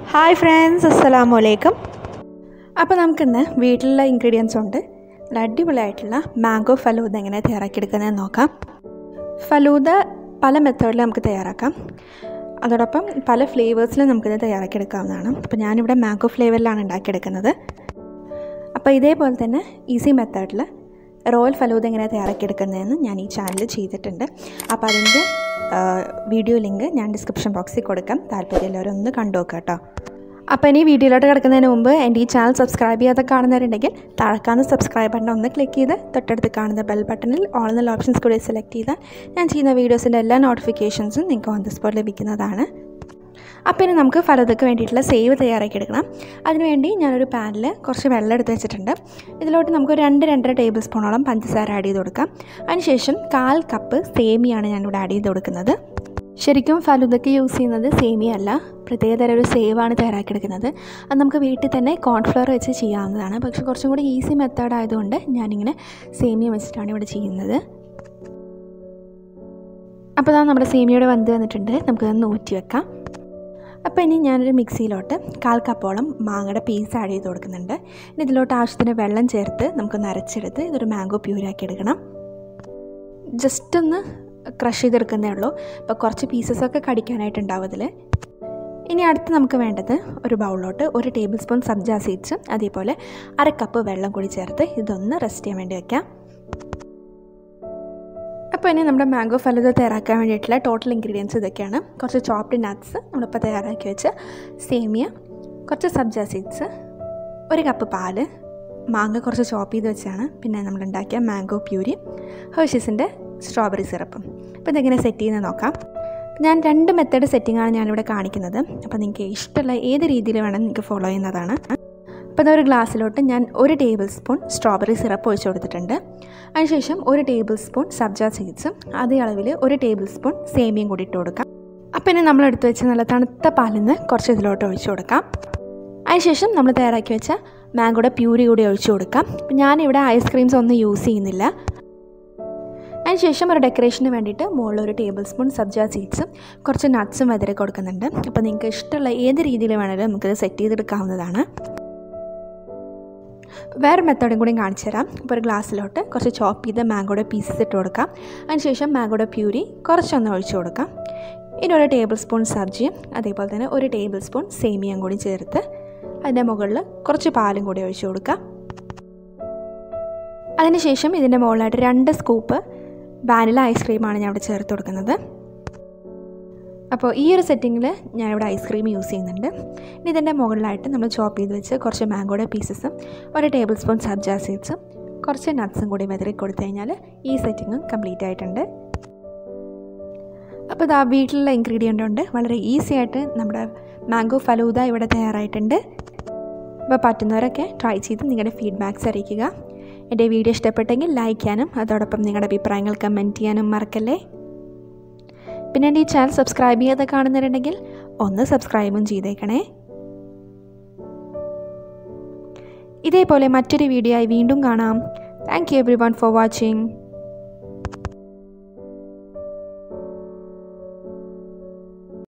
hi friends അസ്സലാമു അലൈക്കും അപ്പോൾ നമുക്കിന്ന് വീട്ടിലുള്ള ഇൻഗ്രീഡിയൻസ് കൊണ്ട് നല്ല അടിപൊളിയായിട്ടുള്ള മാംഗോ ഫലൂദ എങ്ങനെ തയ്യാറാക്കിയെടുക്കുന്നതെന്ന് നോക്കാം ഫലൂദ പല മെത്തേഡിൽ നമുക്ക് തയ്യാറാക്കാം അതോടൊപ്പം പല ഫ്ലേവേഴ്സിലും നമുക്കിത് തയ്യാറാക്കിയെടുക്കാവുന്നതാണ് അപ്പോൾ ഞാനിവിടെ മാംഗോ ഫ്ലേവറിലാണ് ഉണ്ടാക്കിയെടുക്കുന്നത് അപ്പോൾ ഇതേപോലെ തന്നെ ഈസി മെത്തേഡിൽ റോയൽ ഫലൂദ എങ്ങനെ തയ്യാറാക്കിയെടുക്കുന്നതെന്ന് ഞാൻ ഈ ചാനലിൽ ചെയ്തിട്ടുണ്ട് അപ്പോൾ അതിൻ്റെ വീഡിയോ ലിങ്ക് ഞാൻ ഡിസ്ക്രിപ്ഷൻ ബോക്സിൽ കൊടുക്കാം താല്പര്യമുള്ളവരൊന്ന് ഒന്ന് കണ്ടു നോക്കുക കേട്ടോ അപ്പോൾ ഇനി വീഡിയോയിലോട്ട് കിടക്കുന്നതിന് മുമ്പ് എൻ്റെ ഈ ചാനൽ സബ്സ്ക്രൈബ് ചെയ്യാതെ കാണുന്നവരുണ്ടെങ്കിൽ താഴെക്കാന്ന് സബ്സ്ക്രൈബ് ബട്ടൺ ഒന്ന് ക്ലിക്ക് ചെയ്ത് തൊട്ടടുത്ത് കാണുന്ന ബെൽ ബട്ടണിൽ ഓൾ എന്നുള്ള ഓപ്ഷൻസ് കൂടി സെലക്ട് ചെയ്താൽ ഞാൻ ചെയ്യുന്ന വീഡിയോസിൻ്റെ എല്ലാ നോട്ടിഫിക്കേഷൻസും നിങ്ങൾക്ക് ഓൺ ദി സ്പോട്ട് ലഭിക്കുന്നതാണ് അപ്പോൾ ഇനി നമുക്ക് ഫലതയ്ക്ക് വേണ്ടിയിട്ടുള്ള സേവ് തയ്യാറാക്കി എടുക്കണം അതിനുവേണ്ടി ഞാനൊരു പാനിൽ കുറച്ച് വെള്ളം എടുത്ത് വെച്ചിട്ടുണ്ട് ഇതിലോട്ട് നമുക്ക് രണ്ട് രണ്ടര ടേബിൾ സ്പൂണോളം പഞ്ചസാര ആഡ് ചെയ്ത് കൊടുക്കാം അതിനുശേഷം കാൽ കപ്പ് സേമിയാണ് ഞാനിവിടെ ആഡ് ചെയ്ത് കൊടുക്കുന്നത് ശരിക്കും ഫലുദയ്ക്ക് യൂസ് ചെയ്യുന്നത് സേമിയ അല്ല പ്രത്യേകതരം ഒരു സേവാണ് തയ്യാറാക്കിയെടുക്കുന്നത് അത് നമുക്ക് വീട്ടിൽ തന്നെ കോൺഫ്ലവർ വെച്ച് ചെയ്യാവുന്നതാണ് പക്ഷേ കുറച്ചും കൂടി ഈസി മെത്തേഡ് ആയതുകൊണ്ട് ഞാനിങ്ങനെ സേമിയ വെച്ചിട്ടാണ് ഇവിടെ ചെയ്യുന്നത് അപ്പോൾ ഇതാ നമ്മുടെ സേമിയയുടെ വന്ന് വന്നിട്ടുണ്ട് നമുക്കതൊന്ന് ഊറ്റി വെക്കാം അപ്പോൾ ഇനി ഞാനൊരു മിക്സിയിലോട്ട് കാൽ കപ്പോളം മാങ്ങയുടെ പീസ് ആഡ് ചെയ്ത് കൊടുക്കുന്നുണ്ട് ഇനി ഇതിലോട്ട് ആവശ്യത്തിന് വെള്ളം ചേർത്ത് നമുക്കൊന്ന് അരച്ചെടുത്ത് ഇതൊരു മാംഗോ പ്യൂരാക്കി എടുക്കണം ജസ്റ്റ് ഒന്ന് ക്രഷ് ചെയ്തെടുക്കുന്നേ ഉള്ളൂ അപ്പോൾ കുറച്ച് പീസസൊക്കെ കടിക്കാനായിട്ടുണ്ടാവും ഇതിൽ ഇനി അടുത്ത് നമുക്ക് വേണ്ടത് ഒരു ബൗളിലോട്ട് ഒരു ടേബിൾ സ്പൂൺ സബ്ജ സീഡ്സ് അതേപോലെ അര കപ്പ് വെള്ളം കൂടി ചേർത്ത് ഇതൊന്ന് റെസ്റ്റ് ചെയ്യാൻ വേണ്ടി വയ്ക്കാം അപ്പോൾ ഇനി നമ്മുടെ മാംഗോ ഫലത തയ്യാറാക്കാൻ വേണ്ടിയിട്ടുള്ള ടോട്ടൽ ഇൻഗ്രീഡിയൻസ് ഇതൊക്കെയാണ് കുറച്ച് ചോപ്ഡ് നട്ട്സ് നമ്മളിപ്പോൾ തയ്യാറാക്കി വെച്ച സേമിയ കുറച്ച് സബ്ജ സീഡ്സ് ഒരു കപ്പ് പാല് മാങ്ങ കുറച്ച് ചോപ്പ് ചെയ്ത് വെച്ചാണ് പിന്നെ നമ്മൾ ഉണ്ടാക്കിയ മാംഗോ പ്യൂരി ഹേർഷീസിൻ്റെ സ്ട്രോബെറി സിറപ്പും അപ്പോൾ ഇതെങ്ങനെ സെറ്റ് ചെയ്യുന്നത് നോക്കാം ഞാൻ രണ്ട് മെത്തേഡ് സെറ്റിങ്ങാണ് ഞാനിവിടെ കാണിക്കുന്നത് അപ്പോൾ നിങ്ങൾക്ക് ഇഷ്ടമുള്ള ഏത് രീതിയിൽ വേണം നിങ്ങൾക്ക് ഫോളോ ചെയ്യുന്നതാണ് അപ്പോൾ ഇതൊരു ഗ്ലാസ്സിലോട്ട് ഞാൻ ഒരു ടേബിൾ സ്പൂൺ സ്ട്രോബെറി സിറപ്പ് ഒഴിച്ചു കൊടുത്തിട്ടുണ്ട് അതിനുശേഷം ഒരു ടേബിൾ സ്പൂൺ സബ്ജ സീഡ്സും അതേ അളവിൽ ഒരു ടേബിൾ സ്പൂൺ സേമിയയും കൂടി ഇട്ട് കൊടുക്കാം അപ്പോൾ ഇനി നമ്മൾ എടുത്ത് വെച്ച നല്ല തണുത്ത പാലിൽ നിന്ന് കുറച്ച് ഇതിലോട്ട് ഒഴിച്ചു കൊടുക്കാം അതിനുശേഷം നമ്മൾ തയ്യാറാക്കി വെച്ച മാംഗോയുടെ പ്യൂരി കൂടി ഒഴിച്ചു കൊടുക്കാം അപ്പം ഞാനിവിടെ ഐസ്ക്രീംസ് ഒന്നും യൂസ് ചെയ്യുന്നില്ല അതിനുശേഷം ഒരു ഡെക്കറേഷന് വേണ്ടിയിട്ട് മുകളിൽ ഒരു ടേബിൾ സ്പൂൺ സബ്ജ സീഡ്സും കുറച്ച് നട്ട്സും വിതറി കൊടുക്കുന്നുണ്ട് അപ്പോൾ നിങ്ങൾക്ക് ഇഷ്ടമുള്ള ഏത് രീതിയിൽ വേണമെങ്കിലും നമുക്കിത് സെറ്റ് ചെയ്തെടുക്കാവുന്നതാണ് വേറെ മെത്തേഡും കൂടി കാണിച്ചു തരാം ഇപ്പോൾ ഒരു ഗ്ലാസ്സിലോട്ട് കുറച്ച് ചോപ്പ് ചെയ്ത മാംഗോയുടെ പീസസ് ഇട്ട് കൊടുക്കാം അതിനുശേഷം മാംഗോയുടെ പ്യൂരി കുറച്ചൊന്ന് ഒഴിച്ചു കൊടുക്കാം ഇനി ഒരു ടേബിൾ സ്പൂൺ സബ്ജിയും അതേപോലെ തന്നെ ഒരു ടേബിൾ സ്പൂൺ സേമിയയും കൂടി ചേർത്ത് അതിൻ്റെ മുകളിൽ കുറച്ച് പാലും കൂടി ഒഴിച്ചു കൊടുക്കാം അതിനുശേഷം ഇതിൻ്റെ മുകളിലായിട്ട് രണ്ട് സ്കൂപ്പ് വാനില ഐസ്ക്രീമാണ് ഞാൻ ഇവിടെ ചേർത്ത് കൊടുക്കുന്നത് അപ്പോൾ ഈ ഒരു സെറ്റിങ്ങിൽ ഞാനിവിടെ ഐസ്ക്രീം യൂസ് ചെയ്യുന്നുണ്ട് ഇനി ഇതിൻ്റെ മുകളിലായിട്ട് നമ്മൾ ചോപ്പ് ചെയ്ത് വെച്ച് കുറച്ച് മാംഗോയുടെ പീസസും ഒരു ടേബിൾ സ്പൂൺ സബ്ജ സീഡ്സും കുറച്ച് നട്ട്സും കൂടി വെതറി കൊടുത്തു കഴിഞ്ഞാൽ ഈ സെറ്റിങ്ങും കംപ്ലീറ്റ് ആയിട്ടുണ്ട് അപ്പോൾ ഇതാ വീട്ടിലുള്ള ഇൻഗ്രീഡിയൻ്റ് കൊണ്ട് വളരെ ഈസി ആയിട്ട് നമ്മുടെ മാംഗോ ഫലൂദ ഇവിടെ തയ്യാറായിട്ടുണ്ട് അപ്പോൾ പറ്റുന്നവരൊക്കെ ട്രൈ ചെയ്ത് നിങ്ങളുടെ ഫീഡ്ബാക്ക്സ് അറിയിക്കുക എൻ്റെ വീഡിയോ ഇഷ്ടപ്പെട്ടെങ്കിൽ ലൈക്ക് ചെയ്യാനും അതോടൊപ്പം നിങ്ങളുടെ അഭിപ്രായങ്ങൾ കമൻറ്റ് ചെയ്യാനും മറക്കല്ലേ പിന്നെ എൻ്റെ ഈ ചാനൽ സബ്സ്ക്രൈബ് ചെയ്യാതെ കാണുന്നവരുണ്ടെങ്കിൽ ഒന്ന് സബ്സ്ക്രൈബും ചെയ്തേക്കണേ ഇതേപോലെ മറ്റൊരു വീഡിയോ ആയി വീണ്ടും കാണാം thank you everyone for watching